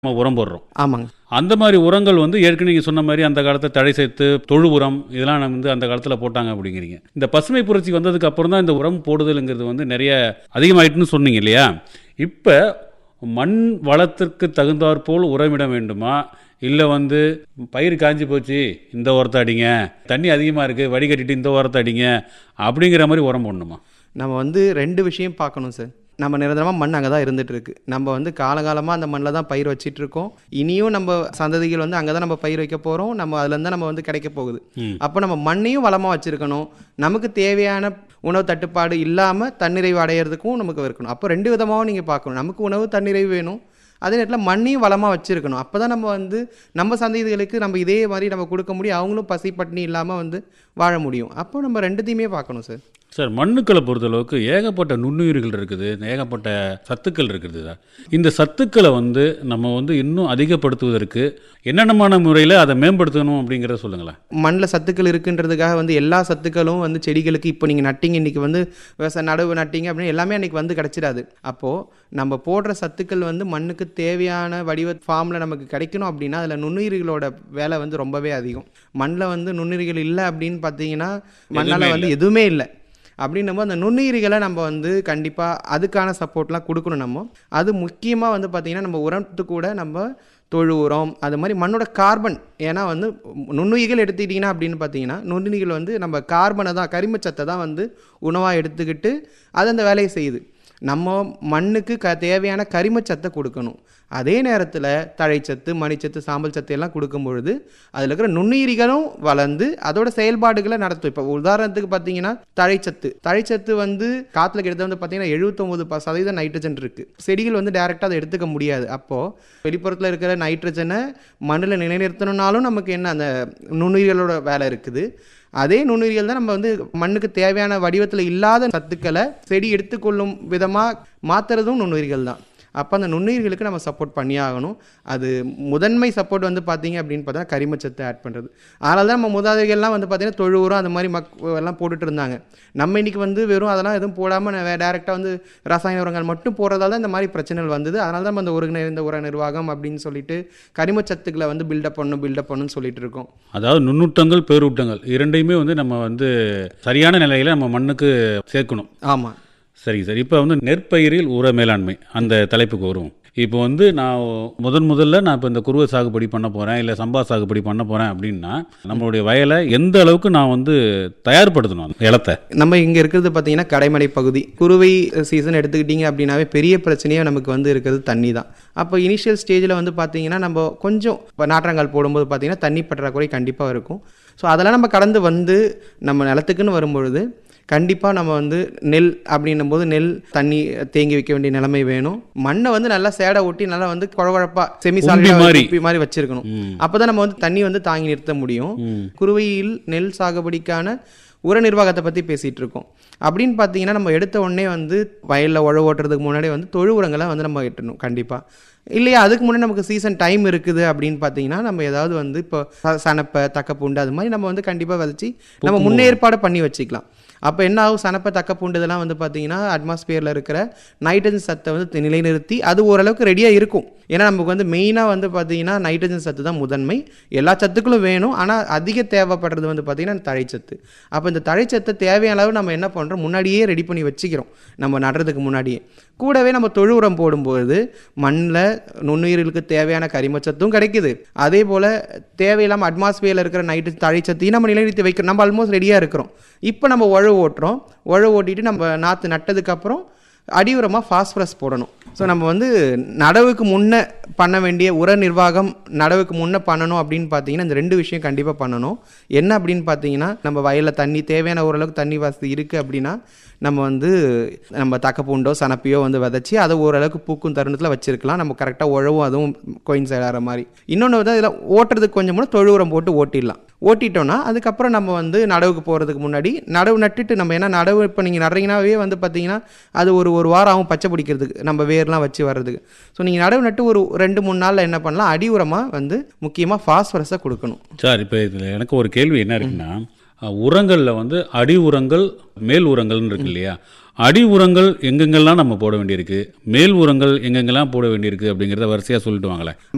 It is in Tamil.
நம்ம உரம் போடுறோம் ஆமாங்க அந்த மாதிரி உரங்கள் வந்து ஏற்கனவே நீங்கள் சொன்ன மாதிரி அந்த காலத்தில் தழை சேர்த்து தொழு உரம் இதெல்லாம் நம்ம வந்து அந்த காலத்தில் போட்டாங்க அப்படிங்கிறீங்க இந்த பசுமை புரட்சி வந்ததுக்கு அப்புறம் தான் இந்த உரம் போடுதலுங்கிறது வந்து நிறைய அதிகமாயிட்டுன்னு சொன்னீங்க இல்லையா இப்போ மண் வளத்திற்கு தகுந்தாற்போல் உரமிட வேண்டுமா இல்லை வந்து பயிர் காஞ்சி போச்சு இந்த உரத்தை அடிங்க தண்ணி அதிகமாக இருக்குது வடிகட்டிட்டு இந்த உரத்தை அடிங்க அப்படிங்கிற மாதிரி உரம் போடணுமா நம்ம வந்து ரெண்டு விஷயம் பார்க்கணும் சார் நம்ம நிரந்தரமாக மண் அங்கே தான் இருந்துட்டு இருக்கு நம்ம வந்து காலகாலமாக அந்த மண்ணில் தான் பயிர் வச்சிட்டு இருக்கோம் இனியும் நம்ம சந்ததிகள் வந்து அங்கே தான் நம்ம பயிர் வைக்க போகிறோம் நம்ம அதுலேருந்து தான் நம்ம வந்து கிடைக்க போகுது ம். அப்போ நம்ம மண்ணையும் வளமாக வச்சுருக்கணும் நமக்கு தேவையான உணவு தட்டுப்பாடு இல்லாமல் தன்னிறைவு அடையிறதுக்கும் நமக்கு இருக்கணும் அப்போ ரெண்டு விதமாகவும் நீங்கள் பார்க்கணும் நமக்கு உணவு தன்னிறைவு வேணும் அதே நேரத்தில் மண்ணையும் வளமாக வச்சுருக்கணும் அப்போ தான் நம்ம வந்து நம்ம சந்ததிகளுக்கு நம்ம இதே மாதிரி நம்ம கொடுக்க முடியும் அவங்களும் பசி பட்டினி இல்லாமல் வந்து வாழ முடியும் அப்போ நம்ம ரெண்டுத்தையுமே பார்க்கணும் சார் சார் மண்ணுக்களை பொறுத்தளவுக்கு ஏகப்பட்ட நுண்ணுயிர்கள் இருக்குது ஏகப்பட்ட சத்துக்கள் இருக்குது சார் இந்த சத்துக்களை வந்து நம்ம வந்து இன்னும் அதிகப்படுத்துவதற்கு என்னென்னமான முறையில் அதை மேம்படுத்தணும் அப்படிங்கிறத சொல்லுங்களேன் மண்ணில் சத்துக்கள் இருக்குன்றதுக்காக வந்து எல்லா சத்துக்களும் வந்து செடிகளுக்கு இப்போ நீங்கள் நட்டிங்க இன்றைக்கி வந்து விவசாய நடவு நட்டிங்க அப்படின்னு எல்லாமே அன்றைக்கி வந்து கிடச்சிடாது அப்போது நம்ம போடுற சத்துக்கள் வந்து மண்ணுக்கு தேவையான வடிவ ஃபார்மில் நமக்கு கிடைக்கணும் அப்படின்னா அதில் நுண்ணுயிர்களோட வேலை வந்து ரொம்பவே அதிகம் மண்ணில் வந்து நுண்ணுயிர்கள் இல்லை அப்படின்னு பார்த்தீங்கன்னா மண்ணால் வந்து எதுவுமே இல்லை அப்படின்னும் அந்த நுண்ணுயிரிகளை நம்ம வந்து கண்டிப்பாக அதுக்கான சப்போர்ட்லாம் கொடுக்கணும் நம்ம அது முக்கியமாக வந்து பார்த்திங்கன்னா நம்ம உரத்து கூட நம்ம தொழு உரம் அது மாதிரி மண்ணோட கார்பன் ஏன்னா வந்து நுண்ணுயிர்கள் எடுத்துக்கிட்டிங்கன்னா அப்படின்னு பார்த்தீங்கன்னா நுண்ணுயிர்கள் வந்து நம்ம கார்பனை தான் கரிமச்சத்தை தான் வந்து உணவாக எடுத்துக்கிட்டு அது அந்த வேலையை செய்யுது நம்ம மண்ணுக்கு க தேவையான கரிமச்சத்தை கொடுக்கணும் அதே நேரத்தில் தழைச்சத்து மணிச்சத்து சாம்பல் சத்து எல்லாம் கொடுக்கும் பொழுது அதில் இருக்கிற நுண்ணுயிரிகளும் வளர்ந்து அதோட செயல்பாடுகளை நடத்தும் இப்போ உதாரணத்துக்கு பார்த்தீங்கன்னா தழைச்சத்து தழைச்சத்து வந்து காற்றுல கிட்ட வந்து பார்த்தீங்கன்னா எழுபத்தொம்பது ப சதவீதம் நைட்ரஜன் இருக்குது செடிகள் வந்து டேரெக்டாக அதை எடுத்துக்க முடியாது அப்போது வெளிப்புறத்தில் இருக்கிற நைட்ரஜனை மண்ணில் நிலைநிறுத்தணும்னாலும் நமக்கு என்ன அந்த நுண்ணுயிர்களோட வேலை இருக்குது அதே நுண்ணுயிர்கள் தான் நம்ம வந்து மண்ணுக்கு தேவையான வடிவத்தில் இல்லாத சத்துக்களை செடி எடுத்துக்கொள்ளும் விதமாக மாற்றுறதும் நுண்ணுயிர்கள் தான் அப்போ அந்த நுண்ணுயிர்களுக்கு நம்ம சப்போர்ட் பண்ணி ஆகணும் அது முதன்மை சப்போர்ட் வந்து பார்த்தீங்க அப்படின்னு பார்த்தா கரிமச்சத்தை ஆட் பண்ணுறது அதனால தான் நம்ம மூதாதைகள்லாம் வந்து பார்த்தீங்கன்னா தொழு உரம் அந்த மாதிரி மக் எல்லாம் போட்டுட்டு இருந்தாங்க நம்ம இன்னைக்கு வந்து வெறும் அதெல்லாம் எதுவும் போடாமல் டேரெக்டாக வந்து ரசாயன உரங்கள் மட்டும் போடுறதால தான் இந்த மாதிரி பிரச்சனைகள் வந்தது அதனால தான் நம்ம அந்த ஒருங்கிணைந்த உர நிர்வாகம் அப்படின்னு சொல்லிட்டு கரிமச்சத்துக்களை வந்து பில்டப் பண்ணணும் பில்டப் பண்ணணும்னு சொல்லிட்டு இருக்கோம் அதாவது நுண்ணூட்டங்கள் பேரூட்டங்கள் இரண்டையுமே வந்து நம்ம வந்து சரியான நிலையில் நம்ம மண்ணுக்கு சேர்க்கணும் ஆமாம் சரிங்க சார் இப்போ வந்து நெற்பயிரில் உர மேலாண்மை அந்த தலைப்புக்கு வருவோம் இப்போ வந்து நான் முதன் முதல்ல நான் இப்போ இந்த குருவை சாகுபடி பண்ண போகிறேன் இல்லை சம்பா சாகுபடி பண்ண போகிறேன் அப்படின்னா நம்மளுடைய வயலை எந்த அளவுக்கு நான் வந்து தயார்படுத்தணும் அந்த நிலத்தை நம்ம இங்கே இருக்கிறது பார்த்தீங்கன்னா கடைமடை பகுதி குறுவை சீசன் எடுத்துக்கிட்டிங்க அப்படின்னாவே பெரிய பிரச்சனையே நமக்கு வந்து இருக்கிறது தண்ணி தான் அப்போ இனிஷியல் ஸ்டேஜில் வந்து பார்த்தீங்கன்னா நம்ம கொஞ்சம் இப்போ நாற்றங்கால் போடும்போது பார்த்தீங்கன்னா தண்ணி பற்றாக்குறை கண்டிப்பாக இருக்கும் ஸோ அதெல்லாம் நம்ம கடந்து வந்து நம்ம நிலத்துக்குன்னு வரும்பொழுது கண்டிப்பாக நம்ம வந்து நெல் அப்படின்னும் போது நெல் தண்ணி தேங்கி வைக்க வேண்டிய நிலைமை வேணும் மண்ணை வந்து நல்லா சேடை ஒட்டி நல்லா வந்து குழகுழப்பா செமி உம்பி மாதிரி. சாலிட் மாதிரி வச்சிருக்கணும் அப்பதான் நம்ம வந்து தண்ணி வந்து தாங்கி நிறுத்த முடியும் ம். குறுவையில் நெல் சாகுபடிக்கான உர நிர்வாகத்தை பற்றி பேசிகிட்டு இருக்கோம் அப்படின்னு பார்த்தீங்கன்னா நம்ம எடுத்த உடனே வந்து வயலில் உழவு ஓட்டுறதுக்கு முன்னாடி வந்து தொழு உரங்களை வந்து நம்ம இட்டணும் கண்டிப்பாக இல்லையா அதுக்கு முன்னாடி நமக்கு சீசன் டைம் இருக்குது அப்படின்னு பார்த்தீங்கன்னா நம்ம ஏதாவது வந்து இப்போ ச- சனப்பை தக்கப்பூண்டு அது மாதிரி நம்ம வந்து கண்டிப்பாக விதைச்சி நம்ம முன்னேற்பாடு பண்ணி வச்சுக்கலாம் அப்போ என்ன ஆகும் சனப்பை தக்கப்பூண்டு இதெல்லாம் வந்து பார்த்தீங்கன்னா அட்மாஸ்பியரில் இருக்கிற நைட்ரஜன் சத்தை வந்து நிலைநிறுத்தி அது ஓரளவுக்கு ரெடியாக இருக்கும் ஏன்னா நமக்கு வந்து மெயினாக வந்து பார்த்தீங்கன்னா நைட்ரஜன் சத்து தான் முதன்மை எல்லா சத்துக்களும் வேணும் ஆனால் அதிக தேவைப்படுறது வந்து பார்த்தீங்கன்னா தழைச்சத்து அப்போ இந்த தழைச்சத்தை தேவையான அளவு நம்ம என்ன பண்ணுறோம் முன்னாடியே ரெடி பண்ணி வச்சுக்கிறோம் நம்ம நடுறதுக்கு முன்னாடியே கூடவே நம்ம தொழு உரம் போடும்போது மண்ணில் நுண்ணுயிர்களுக்கு தேவையான கரிமச்சத்தும் கிடைக்குது அதே போல் தேவையில்லாமல் அட்மாஸ்பியரில் இருக்கிற நைட்டு தழைச்சத்தையும் நம்ம நிலைநிறுத்தி வைக்கிறோம் நம்ம ஆல்மோஸ்ட் ரெடியாக இருக்கிறோம் இப்போ நம்ம உழவு ஓட்டுறோம் உழவு ஓட்டிட்டு நம்ம நாற்று நட்டதுக்கப்புறம் அடி உரமாக ஃபாஸ்பரஸ் போடணும் ஸோ நம்ம வந்து நடவுக்கு முன்னே பண்ண வேண்டிய உர நிர்வாகம் நடவுக்கு முன்னே பண்ணணும் அப்படின்னு பார்த்தீங்கன்னா இந்த ரெண்டு விஷயம் கண்டிப்பாக பண்ணணும் என்ன அப்படின்னு பார்த்தீங்கன்னா நம்ம வயலில் தண்ணி தேவையான ஓரளவுக்கு தண்ணி வசதி இருக்குது அப்படின்னா நம்ம வந்து நம்ம தக்கப்பூண்டோ சனப்பியோ வந்து விதைச்சி அதை ஓரளவுக்கு பூக்கும் தருணத்தில் வச்சிருக்கலாம் நம்ம கரெக்டாக உழவும் அதுவும் கோயின்சைட் ஆகிற மாதிரி இன்னொன்று வந்து இதில் ஓட்டுறதுக்கு கொஞ்சம் கூட தொழு உரம் போட்டு ஓட்டிடலாம் ஓட்டிட்டோம்னா அதுக்கப்புறம் நம்ம வந்து நடவுக்கு போகிறதுக்கு முன்னாடி நடவு நட்டுட்டு நம்ம ஏன்னா நடவு இப்போ நீங்கள் நடுறீங்கனாவே வந்து பார்த்தீங்கன்னா அது ஒரு ஒரு வாரம் ஆகும் பச்சை பிடிக்கிறதுக்கு நம்ம வேர்லாம் வச்சு வர்றதுக்கு ஸோ நீங்கள் நடவு நட்டு ஒரு ரெண்டு மூணு நாளில் என்ன பண்ணலாம் அடி உரமாக வந்து முக்கியமாக ஃபாஸ்பரஸை கொடுக்கணும் சார் இப்போ இதில் எனக்கு ஒரு கேள்வி என்ன இருக்குன்னா உரங்களில் வந்து அடி உரங்கள் மேல் உரங்கள்னு இருக்கு இல்லையா அடி உரங்கள் எங்கெங்கெல்லாம் நம்ம போட வேண்டியிருக்கு மேல் உரங்கள் எங்கெங்கெல்லாம் போட வேண்டியிருக்கு அப்படிங்கிறத வரிசையாக சொல்லிட்டு வாங்களேன்